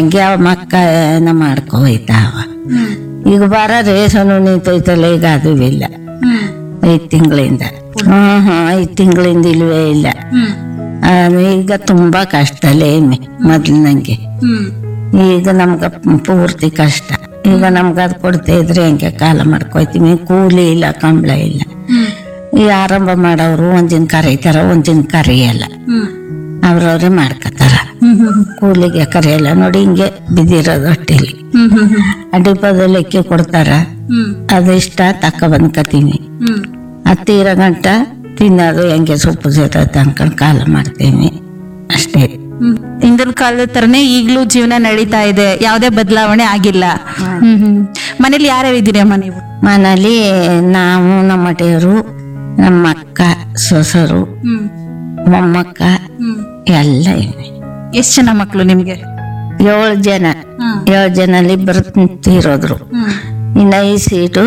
ಹಂಗೆ ಅವ ಮಕ್ಕ ಏನ ಮಾಡ್ಕೊ ಹೋಯ್ತಾವ ಈಗ ಬರ ರೇಷನು ನಿಂತೈತಲ್ಲ ಈಗ ಅದು ಇಲ್ಲ ಐದ್ ತಿಂಗಳಿಂದ ಹ್ಮ್ ಹ್ಮ್ ಐದ್ ತಿಂಗಳಿಂದ ಇಲ್ವೇ ಇಲ್ಲ ಆ, ಈಗ ತುಂಬಾ ಕಷ್ಟಲೇ ಮೊದ್ಲಿನಂಗೆ ಈಗ ನಮ್ಗ ಪೂರ್ತಿ ಕಷ್ಟ ಈಗ ನಮ್ಗ ಅದ್ ಕೊಡ್ತಾ ಇದ್ರೆ ಹೆಂಗೆ ಕಾಲ ಮಾಡ್ಕೊಯ್ತೀವಿ ಕೂಲಿ ಇಲ್ಲ ಕಂಬಳ ಇಲ್ಲ ಈ ಆರಂಭ ಮಾಡೋರು ಒಂದಿನ ಕರೀತಾರ ಒಂದಿನ ಕರೆಯಲ್ಲ ಅವ್ರವ್ರೇ ಮಾಡ್ಕೋತಾರ ಕೂಲಿಗೆ ಕರೆಯಲ್ಲ ನೋಡಿ ಹಿಂಗೆ ಬಿದ್ದಿರೋದು ಹೊಟ್ಟೆಲಿ ಅಡಿಪದಲ್ಲಿ ಅಕ್ಕಿ ಕೊಡ್ತಾರ ಅದಿಷ್ಟ ತಕ್ಕ ಬಂದ್ಕತೀವಿ ಹತ್ತಿರ ಗಂಟ ತಿನ್ನೋದು ಹೆಂಗೆ ಸೊಪ್ಪು ಸೇರತ್ತೆ ಅನ್ಕೊಂಡ್ ಕಾಲ ಮಾಡ್ತೀವಿ ಅಷ್ಟೇ ಹಿಂದಿನ ಕಾಲದ ತರನೇ ಈಗ್ಲೂ ಜೀವನ ನಡೀತಾ ಇದೆ ಯಾವುದೇ ಬದಲಾವಣೆ ಆಗಿಲ್ಲ ಹ್ಮ್ ಹ್ಮ್ ಮನೇಲಿ ಯಾರ್ಯಾರು ಇದ್ದೀರಿ ಅಮ್ಮ ನೀವು ಮನೇಲಿ ನಾವು ನಮ್ಮ ದೇವರು ನಮ್ಮ ಅಕ್ಕ ಸೊಸರು ಮೊಮ್ಮಕ್ಕ ಎಲ್ಲ ಇವೆ ಎಷ್ಟ್ ಜನ ಮಕ್ಳು ನಿಮ್ಗೆ ಏಳು ಜನ ಏಳು ಜನಲ್ಲಿ ಇಬ್ಬರು ತೀರೋದ್ರು ಇನ್ನ ಈ ಸೀಟು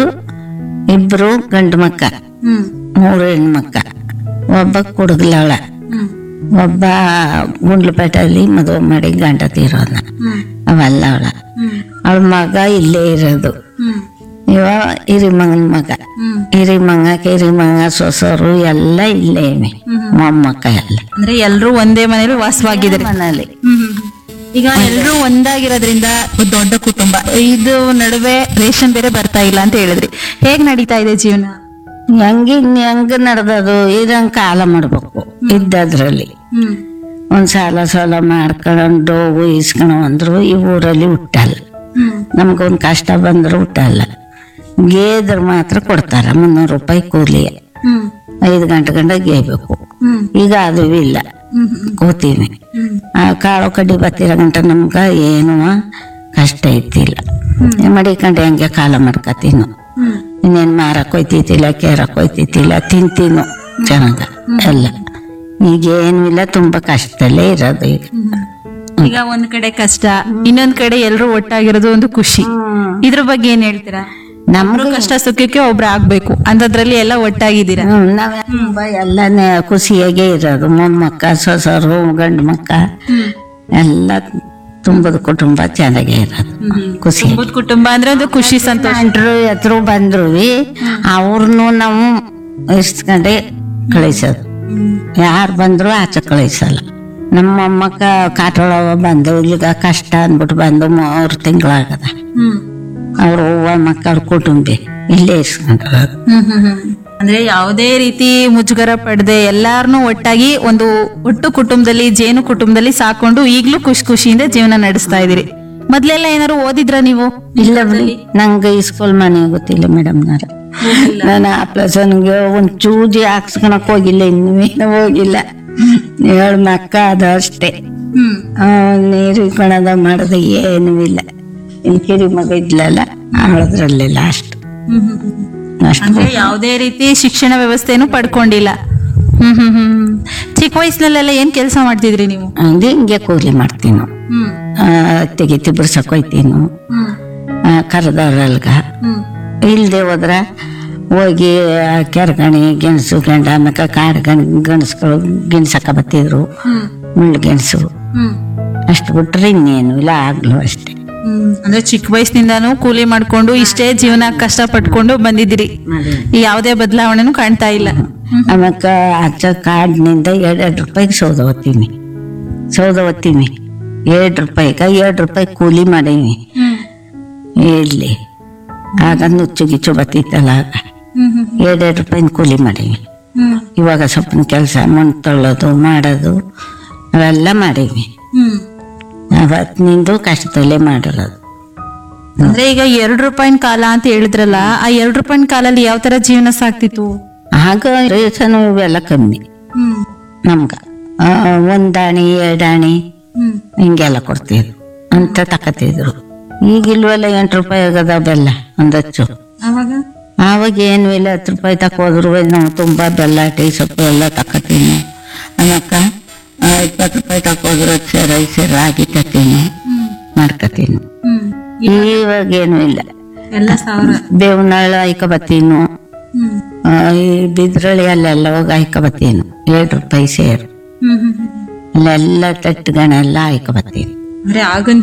ಇಬ್ರು ಗಂಡು ಮಕ್ಕ ಮೂರು ಹೆಣ್ಮಕ್ಕ ಒಬ್ಬ ಕುಡುಗ್ಲವಳ ಒಬ್ಬ ಗುಂಡ್ಲಪೇಟೆಯಲ್ಲಿ ಮದುವೆ ಮಾಡಿ ಗಂಡ ತೀರೋದ್ನ ಅವಲ್ಲ ಅವಳ ಅವಳ ಮಗ ಇಲ್ಲೇ ಇರೋದು ಇವ ಹಿರಿಮಗನ ಮಗ ಹಿರಿಮಗ ಕಿರಿಮಗ ಸೊಸರು ಎಲ್ಲ ಇಲ್ಲೇ ಇವೆ ಮೊಮ್ಮಕ್ಕ ಎಲ್ಲ ಅಂದ್ರೆ ಎಲ್ರೂ ಒಂದೇ ಮನೇಲಿ ವಾಸವಾಗಿದ್ದಾರೆ ಮನೇಲಿ ಈಗ ಎಲ್ರೂ ಒಂದಾಗಿರೋದ್ರಿಂದ ಒಂದ್ ದೊಡ್ಡ ಕುಟುಂಬ ಇದು ನಡುವೆ ರೇಷನ್ ಬೇರೆ ಬರ್ತಾ ಇಲ್ಲ ಅಂತ ಹೇಳಿದ್ರಿ ಹೇಗ್ ನಡೀತಾ ಇದೆ ಜೀವನ ಹೆಂಗ ಹೆಂಗ ನಡ್ದದು ಇದಂಗ ಕಾಲ ಮಾಡ್ಬೇಕು ಇದ್ದದ್ರಲ್ಲಿ ಒಂದ್ ಸಾಲ ಸಾಲ ಮಾಡ್ಕೊಂಡು ಹೋಗು ಇಸ್ಕೊಳ ಅಂದ್ರು ಈ ಊರಲ್ಲಿ ಹುಟ್ಟಲ್ಲ ನಮ್ಗೊಂದ್ ಕಷ್ಟ ಬಂದ್ರು ಹುಟ್ಟಲ್ಲ ಗೇದ್ರ ಮಾತ್ರ ಕೊಡ್ತಾರ ಮುನ್ನೂರು ರೂಪಾಯಿ ಕೂಲಿ ಐದು ಗಂಟೆ ಗಂಟೆ ಗೇಯ್ಬೇಕು ಈಗ ಅದು ಇಲ್ಲ ಕೂತೀವಿ ಆ ಕಾಳು ಕಡ್ಡಿ ಬತ್ತಿರ ಗಂಟ ನಮ್ಗ ಏನು ಕಷ್ಟ ಐತಿಲ್ಲ ಮಡಿಕೊಂಡು ಹೆಂಗೆ ಕಾಲ ಮಾಡ್ಕತೀನು ಇನ್ನೇನ್ ಮಾರಕ್ ಹೋಯ್ತಿತ್ತಿಲ್ಲ ಕೇರಕ್ ಹೋಯ್ತಿತ್ತಿಲ್ಲ ತಿಂತೀನು ಚೆನ್ನಾಗ ಎಲ್ಲ ಈಗ ಏನು ಇಲ್ಲ ತುಂಬಾ ಕಷ್ಟದಲ್ಲೇ ಇರೋದು ಈಗ ಈಗ ಒಂದ್ ಕಡೆ ಕಷ್ಟ ಇನ್ನೊಂದ್ ಕಡೆ ಎಲ್ರೂ ಒಟ್ಟಾಗಿರೋದು ಒಂದು ಖುಷಿ ಇದ್ರ ಬಗ್ಗೆ ಏನ್ ಹೇಳ್ತೀರಾ ನಮ್ಗೂ ಕಷ್ಟ ಸುಖಕ್ಕೆ ಒಬ್ರು ಆಗ್ಬೇಕು ಅಂತದ್ರಲ್ಲಿ ಎಲ್ಲ ಒಟ್ಟಾಗಿದ್ದೀರಾ ಹ್ಮ್, ನಾವ್ ತುಂಬಾ ಎಲ್ಲನೇ ಖುಷಿಯಾಗೆ ಇರೋದು ಮೊಮ್ಮಕ್ಕ ಸೊಸರು ಗಂಡು ಮಕ್ಕ ಎಲ್ಲ ತುಂಬದ ಕುಟುಂಬ ಚೆನ್ನಾಗೇ ಇರೋದು ಖುಷಿ ತುಂಬದ್ ಕುಟುಂಬ ಅಂದ್ರೆ ಒಂದು ಖುಷಿ ಸಂತೋಷ ನೆಂಟ್ರು ಎತ್ರು ಬಂದ್ರು ಅವ್ರನ್ನು ನಾವು ಇಸ್ಕೊಂಡೆ ಕಳಿಸೋದು ಯಾರು ಬಂದ್ರು ಆಚೆ ಕಳಿಸಲ್ಲ ನಮ್ಮ ಮೊಮ್ಮಕ್ಕ ಕಾಟೊಳವ ಬಂದು ಇಲ್ಲಿಗ ಕಷ್ಟ ಅಂದ್ಬಿಟ್ಟು ಬಂದು ಮೂರು ತಿಂಗಳಾಗದ ಅವ್ರ ಹೂವ ಮಕ್ಕಳ ಕುಟುಂಬಿ ಇಲ್ಲೇ ಇಸ್ಕೊಂಡಿರೋದು ಅಂದ್ರೆ ಯಾವುದೇ ರೀತಿ ಮುಜುಗರ ಪಡದೆ ಎಲ್ಲಾರನು ಒಟ್ಟಾಗಿ ಒಂದು ಒಟ್ಟು ಕುಟುಂಬದಲ್ಲಿ ಜೇನು ಕುಟುಂಬದಲ್ಲಿ ಸಾಕೊಂಡು ಈಗ್ಲೂ ಖುಷಿ ಖುಷಿಯಿಂದ ಜೀವನ ನಡೆಸ್ತಾ ಇದೀರಿ ಮೊದ್ಲೆಲ್ಲ ಏನಾರು ಓದಿದ್ರ ನೀವು ಇಲ್ಲ ಬಿಡಿ ನಂಗೆ ಈ ಸ್ಕೂಲ್ ಮನೆ ಗೊತ್ತಿಲ್ಲ ಮೇಡಮ್ ನಾರ ನಾನು ಆ ಪ್ಲಸನ್ಗೆ ಒಂದ್ ಚೂಜಿ ಹಾಕ್ಸ್ಕೊಳಕ್ ಹೋಗಿಲ್ಲ ಇನ್ನೂ ಹೋಗಿಲ್ಲ ಏಳು ಮಕ್ಕ ಅದು ಅಷ್ಟೇ ಆ, ನೀರು ಇಟ್ಕೊಳದ ಮಾಡೋದು ಏನೂ ಇಲ್ಲ ಇಲ್ಲಿ ಕಿರಿ ಮಗ ಇದ್ಲಲ್ಲ ಅವಳದ್ರಲ್ಲೆಲ್ಲ ಅಷ್ಟು ಅಷ್ಟು ಅಂದ್ರೆ ಯಾವುದೇ ರೀತಿ ಶಿಕ್ಷಣ ವ್ಯವಸ್ಥೆನೂ ಪಡ್ಕೊಂಡಿಲ್ಲ ಹ್ಮ್ ಹ್ಮ್ ಹ್ಮ್ ಚಿಕ್ಕ ವಯಸ್ಸಿನಲ್ಲೆಲ್ಲ ಏನ್ ಕೆಲಸ ಮಾಡ್ತಿದ್ರಿ ನೀವು ಹಂಗೆ ಹಿಂಗೆ ಕೂಲಿ ಮಾಡ್ತೀವಿ ನಾವು ತೆಗಿತಿ ಬಿಡ್ಸಕ್ ಹೋಯ್ತೀವಿ ಕರೆದವ್ರಲ್ಗ ಇಲ್ದೆ ಹೋದ್ರ ಹೋಗಿ ಆ ಕೆರ್ಗಣಿ ಗೆಣಸು ಗೆಂಡ ಆಮೇಲೆ ಕಾಡು ಗಣ್ ಗಣಸ್ಗಳು ಗೆಣಸಕ್ಕ ಬತ್ತಿದ್ರು ಮುಳ್ಳು ಗೆಣಸು ಅಷ್ಟು ಬಿಟ್ರೆ ಇನ್ನೇನು ಇಲ್ಲ ಆಗ್ಲು ಅಷ್ಟೇ ಅಂದ್ರೆ ಚಿಕ್ಕ ವಯಸ್ಸಿನಿಂದಾನು ಕೂಲಿ ಮಾಡ್ಕೊಂಡು ಇಷ್ಟೇ ಜೀವನ ಕಷ್ಟ ಪಟ್ಕೊಂಡು ಬಂದಿದ್ದೀರಿ ಈ ಯಾವುದೇ ಬದಲಾವಣೆನೂ ಕಾಣ್ತಾ ಇಲ್ಲ ಆಮೇಲೆ ಆಚ ಕಾಡಿನಿಂದ ಎರಡೆರಡು ರೂಪಾಯಿಗೆ ಸೌದೆ ಒತ್ತೀನಿ ಸೌದೆ ಒತ್ತೀನಿ ಎರಡು ರೂಪಾಯಿಗೆ ಎರಡು ರೂಪಾಯಿ ಕೂಲಿ ಮಾಡೀನಿ ಇಲ್ಲಿ ಆಗ ನುಚ್ಚು ಗಿಚ್ಚು ಬತ್ತಿತ್ತಲ್ಲ ಆಗ ಎರಡೆರಡು ರೂಪಾಯಿನ ಕೂಲಿ ಮಾಡೀವಿ ಇವಾಗ ಸೊಪ್ಪಿನ ಕೆಲಸ ಮಣ್ಣು ತೊಳ್ಳೋದು ಮಾಡೋದು ಅವೆಲ್ಲ ಮಾಡೀವಿ ಅವತ್ತಿನಿಂದ ಕಷ್ಟದಲ್ಲೇ ಮಾಡಿರೋದು ಅಂದ್ರೆ ಈಗ ಎರಡ್ ರೂಪಾಯಿನ ಕಾಲ ಅಂತ ಹೇಳಿದ್ರಲ್ಲ ಆ ಎರಡ್ ರೂಪಾಯಿನ ಕಾಲಲ್ಲಿ ಯಾವ ತರ ಜೀವನ ಸಾಕ್ತಿತ್ತು ಆಗ ರೇಷನ್ ಇವೆಲ್ಲ ಕಮ್ಮಿ ನಮ್ಗ ಆ, ಒಂದಾಣಿ ಎರಡಾಣಿ ಹಿಂಗೆಲ್ಲ ಕೊಡ್ತಿದ್ರು ಅಂತ ತಕತಿದ್ರು ಈಗ ಇಲ್ವಲ್ಲ ಎಂಟು ರೂಪಾಯಿ ಆಗದ ಬೆಲ್ಲ ಒಂದಚ್ಚು ಆವಾಗ ಏನು ಇಲ್ಲ ಹತ್ತು ರೂಪಾಯಿ ತಕೋದ್ರು ನಾವು ತುಂಬಾ ಬೆಲ್ಲ ಟೀ ಸೊಪ್ಪು ಎಲ್ಲ ತಕತೀನಿ ಆಮಕ್ಕ ಇಪ್ಪತ್ತು ರೂಪಾಯಿ ತಕೋದ್ರು ಹತ್ತು ಸೇರ ಐದು ಸೇರ ರಾಗಿ ತತ್ತೀನಿ ಮಾಡ್ಕತೀನಿ ಇವಾಗ ಏನು ಇಲ್ಲ ಎಲ್ಲ ಸಾವಿರ ಬೇವನಾಳ ಐಕ ಬತ್ತೀನು ಆ, ಈ ಬಿದ್ರಳಿ ಅಲ್ಲೆಲ್ಲ ಹೋಗಿ ಐಕ ಬತ್ತೀನು ಎರಡು ರೂಪಾಯಿ ಸೇರು ಅಲ್ಲೆಲ್ಲ ತಟ್ಟುಗಳೆಲ್ಲ ಐಕ ಬತ್ತೀನಿ ಅಂದ್ರೆ ಆಗಿನ